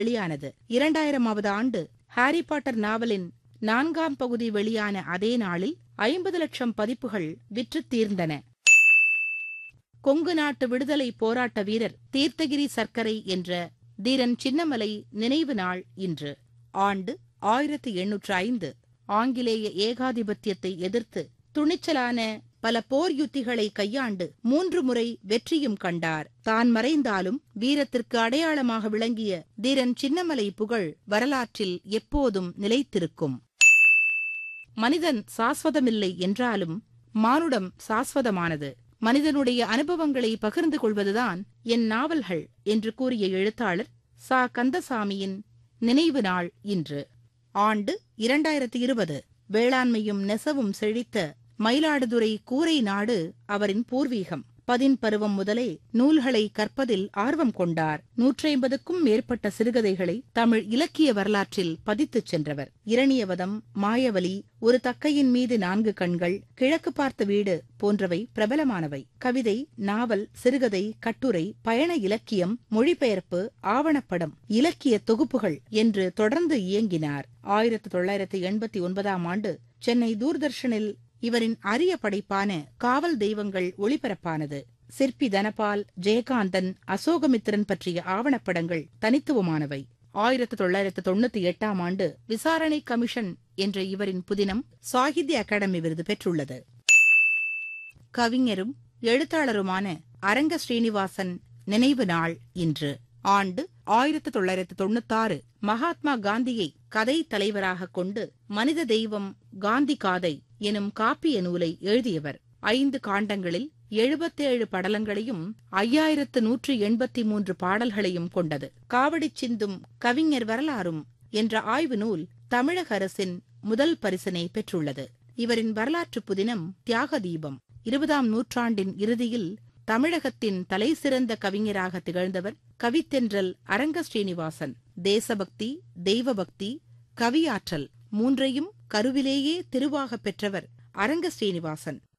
வெளியானது இரண்டாயிரமாவது ஆண்டு Harry Potter நாவலின் நான்காம் பகுதி வெளியான அதே நாளில் ஐம்பது லட்சம் பதிப்புகள் விற்றுத் தீர்ந்தன கொங்கு நாட்டு விடுதலை போராட்ட வீரர் தீர்த்தகிரி சர்க்கரை என்ற தீரன் சின்னமலை நினைவு நாள் இன்று ஆண்டு ஆயிரத்தி எண்ணூற்று ஐந்து ஆங்கிலேய ஏகாதிபத்தியத்தை எதிர்த்து துணிச்சலான பல போர் யுத்திகளை கையாண்டு மூன்று முறை வெற்றியும் கண்டார் தான் மறைந்தாலும் வீரத்திற்கு அடையாளமாக விளங்கிய தீரன் சின்னமலை புகழ் வரலாற்றில் எப்போதும் நிலைத்திருக்கும் மனிதன் சாஸ்வதமில்லை என்றாலும் மானுடம் சாஸ்வதமானது மனிதனுடைய அனுபவங்களை பகிர்ந்து கொள்வதுதான் என் நாவல்கள் என்று கூறிய எழுத்தாளர் சா கந்தசாமியின் நினைவு நாள் இன்று ஆண்டு இரண்டாயிரத்தி இருபது வேளாண்மையும் நெசவும் செழித்த மயிலாடுதுறை கூரை நாடு அவரின் பூர்வீகம் பதின் பருவம் முதலே நூல்களை கற்பதில் ஆர்வம் கொண்டார் நூற்றைம்பதுக்கும் மேற்பட்ட சிறுகதைகளை தமிழ் இலக்கிய வரலாற்றில் பதித்துச் சென்றவர் இரணியவதம் மாயவலி ஒரு தக்கையின் மீது நான்கு கண்கள் கிழக்கு பார்த்த வீடு போன்றவை பிரபலமானவை கவிதை நாவல் சிறுகதை கட்டுரை பயண இலக்கியம் மொழிபெயர்ப்பு ஆவணப்படம் இலக்கிய தொகுப்புகள் என்று தொடர்ந்து இயங்கினார் ஆயிரத்தி தொள்ளாயிரத்தி எண்பத்தி ஒன்பதாம் ஆண்டு சென்னை தூர்தர்ஷனில் இவரின் அரிய படைப்பான காவல் தெய்வங்கள் ஒளிபரப்பானது சிற்பி தனபால் ஜெயகாந்தன் அசோகமித்திரன் பற்றிய ஆவணப்படங்கள் தனித்துவமானவை ஆயிரத்தி தொள்ளாயிரத்து தொண்ணூத்தி எட்டாம் ஆண்டு விசாரணை கமிஷன் என்ற இவரின் புதினம் சாகித்ய அகாடமி விருது பெற்றுள்ளது கவிஞரும் எழுத்தாளருமான அரங்க ஸ்ரீனிவாசன் நினைவு நாள் இன்று ஆண்டு ஆயிரத்தி தொள்ளாயிரத்து தொண்ணூத்தாறு மகாத்மா காந்தியை கதை தலைவராக கொண்டு மனித தெய்வம் காந்தி காதை எனும் காப்பிய நூலை எழுதியவர் ஐந்து காண்டங்களில் எழுபத்தேழு படலங்களையும் ஐயாயிரத்து நூற்று எண்பத்தி மூன்று பாடல்களையும் கொண்டது காவடி சிந்தும் கவிஞர் வரலாறும் என்ற ஆய்வு நூல் தமிழக அரசின் முதல் பரிசினை பெற்றுள்ளது இவரின் வரலாற்று புதினம் தியாக தீபம் இருபதாம் நூற்றாண்டின் இறுதியில் தமிழகத்தின் தலைசிறந்த கவிஞராக திகழ்ந்தவர் கவித்தென்றல் அரங்க ஸ்ரீனிவாசன் தேசபக்தி தெய்வபக்தி கவியாற்றல் மூன்றையும் கருவிலேயே திருவாகப் பெற்றவர் அரங்க ஸ்ரீனிவாசன்